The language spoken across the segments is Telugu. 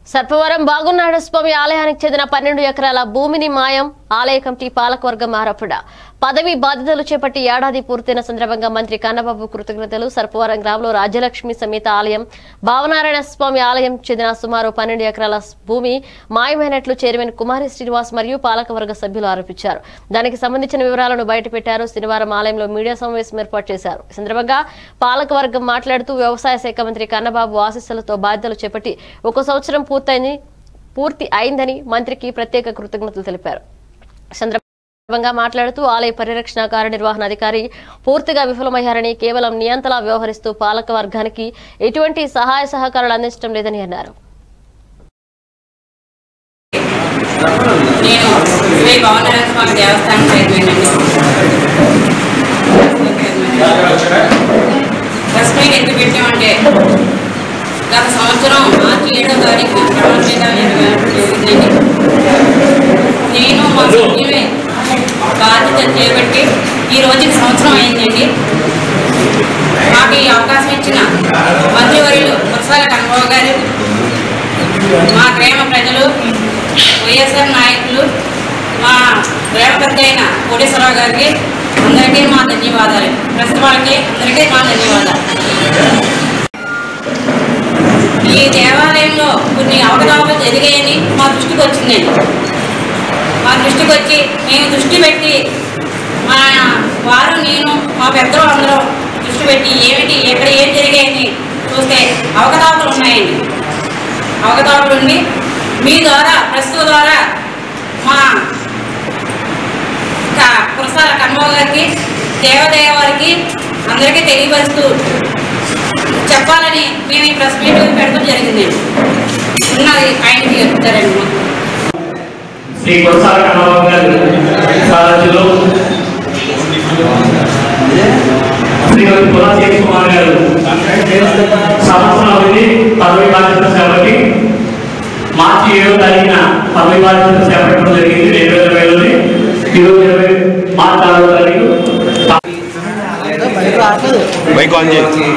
సర్పవరం బాగున్నాడు స్వామి ఆలయానికి చెందిన పన్నెండు ఎకరాల భూమిని మాయం ఆలయ కమిటీ పాలకవర్గం ఆరోపణ పదవి బాధ్యతలు చేపట్టి ఏడాది పూర్తయిన సందర్భంగా మంత్రి కన్నబాబు కృతజ్ఞతలు సర్పవరం గ్రామంలో రాజ్యలక్ష్మి సమేత ఆలయం భావనారాయణ స్వామి ఆలయం చెందిన సుమారు పన్నెండు ఎకరాల భూమి మాయమైనట్లు చైర్మన్ కుమారి శ్రీనివాస్ మరియు పాలకవర్గ సభ్యులు ఆరోపించారు దానికి సంబంధించిన వివరాలను బయటపెట్టారు శనివారం ఆలయంలో మీడియా సమావేశం ఏర్పాటు చేశారు ఈ సందర్భంగా పాలకవర్గం మాట్లాడుతూ వ్యవసాయ శాఖ మంత్రి కన్నబాబు ఆశీస్సులతో బాధ్యతలు చేపట్టి ఒక సంవత్సరం పూర్తయింది పూర్తి అయిందని మంత్రికి ప్రత్యేక కృతజ్ఞతలు తెలిపారు ఈ సందర్భంగా మాట్లాడుతూ ఆలయ పరిరక్షణ కార్యనిర్వహణ అధికారి పూర్తిగా విఫలమయ్యారని కేవలం నియంతలా వ్యవహరిస్తూ పాలక వర్గానికి ఎటువంటి సహాయ సహకారాలు అందించడం లేదని అన్నారు నేను శ్రీ భవనారాయణ స్వామి దేవస్థానం చైర్మన్ అండి ప్రెస్ మీట్ ఎందుకు పెట్టామంటే గత సంవత్సరం మార్చి ఏడో తారీఖు ప్రమాణ జరిగిందండి నేను మా సభ్యులే బాధ్యత చేపట్టి ఈ రోజుకి సంవత్సరం అయిందండి మాకు ఈ అవకాశం ఇచ్చిన మంత్రివర్యులు మురసాల కన్నబాబు గారు మా గ్రామ ప్రజలు వైఎస్ఆర్ నాయకులు మా గ్రామ పెద్ద అయిన కోటేశ్వరరావు గారికి అందరికీ మా ధన్యవాదాలు ప్రస్తుత వాళ్ళకి అందరికీ మా ధన్యవాదాలు ఈ దేవాలయంలో కొన్ని అవకతవకలు జరిగాయని మా దృష్టికి వచ్చిందండి మా దృష్టికి వచ్చి మేము దృష్టి పెట్టి మా వారు నేను మా పెద్దలు అందరం దృష్టి పెట్టి ఏమిటి ఎక్కడ ఏం జరిగాయని చూస్తే అవకతవకలు ఉన్నాయండి అవగతవకలు ఉండి మీ ద్వారా ప్రస్తుత ద్వారా మా క- కురసాల కమ్మవ గారికి దేవదేవ వారికి అందరికీ తెలియపరుస్తూ చెప్పాలని మేము ఈ ప్రెస్ మీట్ పెడతాం జరిగిందండి ఉన్నది ఆయనకి చెప్తారండి మాకు శ్రీ కొనసాగ కన్నబాబు గారు సారథ్యంలో శ్రీమతి పురాశేష్ కుమార్ గారు సంవత్సరం అవధి పదవి బాధ్యత చేపట్టి మార్చి ఏడో తారీఖున పదవి బాధ్యత చేపట్టడం జరిగింది రెండు వేల ఇరవైలోనే ఈరోజు ఇరవై మార్చి ఆరో తారీఖు బైక్ ఆన్ చేయి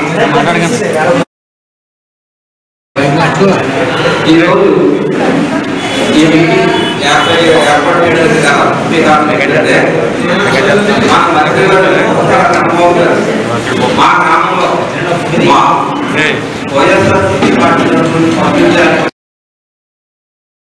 ఈరోజు ఈ మీటింగ్ ఏర్పాటు ఏర్పాటు చేయడానికి గల ముఖ్య కారణం ఏంటంటే మా మంత్రివర్యులు కొత్తగా కన్నబాబు గారు మా గ్రామంలో మా వైఎస్ఆర్ పార్టీ తరఫున సభ్యులు